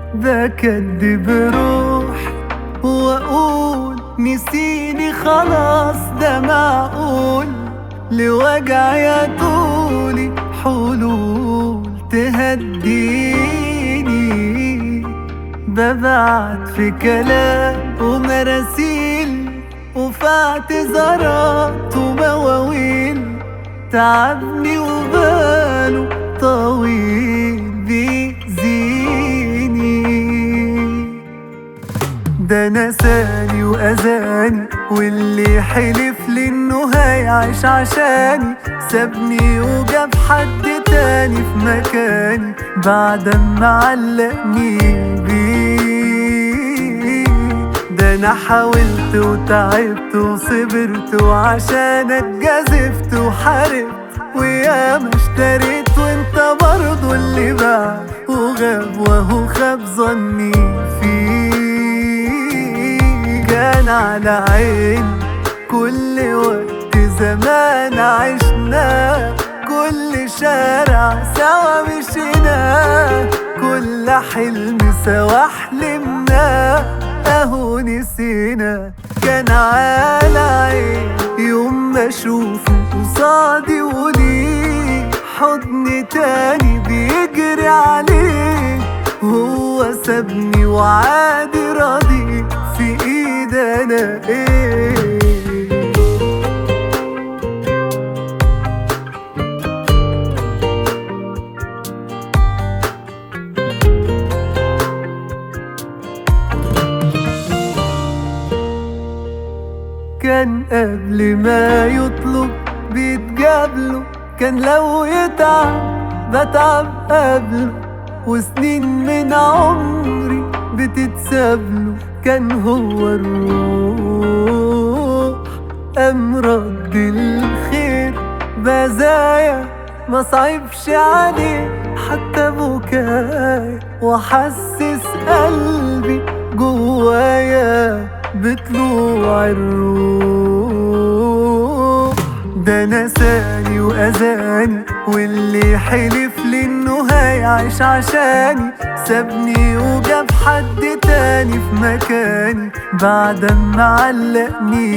بكدب روحي واقول نسيني خلاص ده معقول لوجع يا طولي حلول تهديني ببعت في كلام ومراسيل وفي اعتذارات ومواويل تعبني وباله طويل بيزيني ده نساني وأذاني واللي حلف لي إنه هيعيش عشاني سابني وجاب حد تاني في مكاني بعد ما علقني بيه ده أنا حاولت وتعبت وصبرت وعشانك جازفت وحاربت وياما اشتريت وانت برضو اللي باع وغاب وهو خاب ظني فيه كان على عيني كل وقت زمان عشناه كل شارع سوا مشيناه كل حلم سوا حلمناه اهو نسينا كان على عيني يوم ما اشوفه قصادي وليه حضن تاني بيجري عليه هو سابني وعادي راضي في ايد انا ايه كان قبل ما يطلب بيتجابله كان لو يتعب بتعب قبله وسنين من عمري بتتسابله كان هو الروح أم رد الخير بزايا ما صعبش عليه حتى بكاي وحسس قلبي جوايا بطلوع الروح ده نساني وأذاني واللي حلف لي إنه هيعيش عشاني سابني وجاب حد تاني في مكاني بعد ما علقني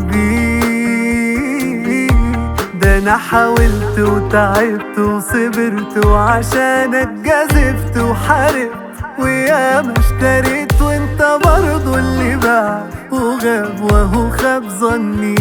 بيه ده أنا حاولت وتعبت وصبرت وعشانك جازفت وحاربت وياما اشتريت وانت برضو اللي باع وغاب وهو خاب ظني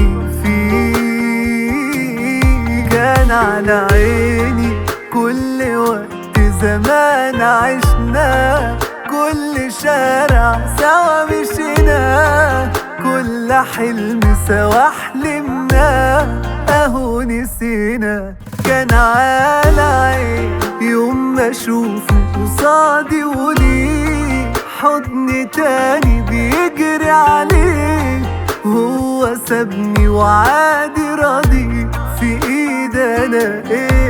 فيه كان على عيني كل وقت زمان عشناه كل شارع سوا مشيناه كل حلم سوا حلمناه اهو نسينا كان على عيني يوم ما اشوفه قصادي وليه حضن تاني بيجري عليه هو سابني وعادي راضي في ايد انا ايه